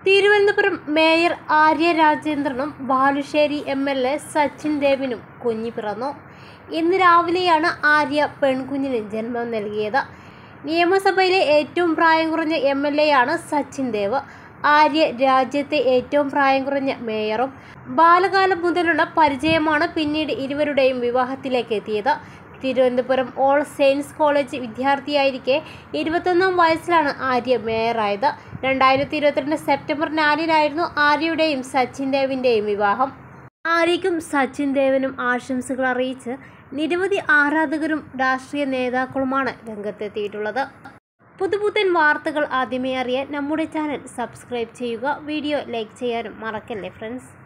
Thiruvananthapuram mayor Arya രാജേന്ദ്രനും Balussery M L A Sachin ദേവിനും കുഞ്ഞ് പിറന്നു ഇന്ന് രാവിലെയാണ് ആര്യ പെൺകുഞ്ഞിന് ജന്മം നൽകിയത് നിയമസഭയിലെ ഏറ്റവും പ്രായം കുറഞ്ഞ എം എൽ എയാണ് സച്ചിൻ ദേവ് ആര്യ രാജ്യത്തെ ഏറ്റവും പ്രായം കുറഞ്ഞ മേയറും ബാലകാലം മുതലുള്ള പരിചയമാണ് പിന്നീട് ഇരുവരുടെയും വിവാഹത്തിലേക്ക് എത്തിയത് തിരുവനന്തപുരം ഓൾ സെയിൻസ് കോളേജ് വിദ്യാർത്ഥിയായിരിക്കെ ഇരുപത്തൊന്നാം വയസ്സിലാണ് ആര്യ മേയറായത് രണ്ടായിരത്തി ഇരുപത്തിരണ്ട് സെപ്റ്റംബർ നാലിനായിരുന്നു ആര്യയുടെയും സച്ചിൻ ദേവിൻ്റെയും വിവാഹം ആര്യയ്ക്കും സച്ചിൻ ദേവനും ആശംസകൾ അറിയിച്ച് നിരവധി ആരാധകരും രാഷ്ട്രീയ നേതാക്കളുമാണ് രംഗത്തെത്തിയിട്ടുള്ളത് പുതുപുത്തൻ വാർത്തകൾ ആദ്യമേ അറിയാൻ നമ്മുടെ ചാനൽ സബ്സ്ക്രൈബ് ചെയ്യുക വീഡിയോ ലൈക്ക് ചെയ്യാനും മറക്കല്ലേ ഫ്രണ്ട്സ്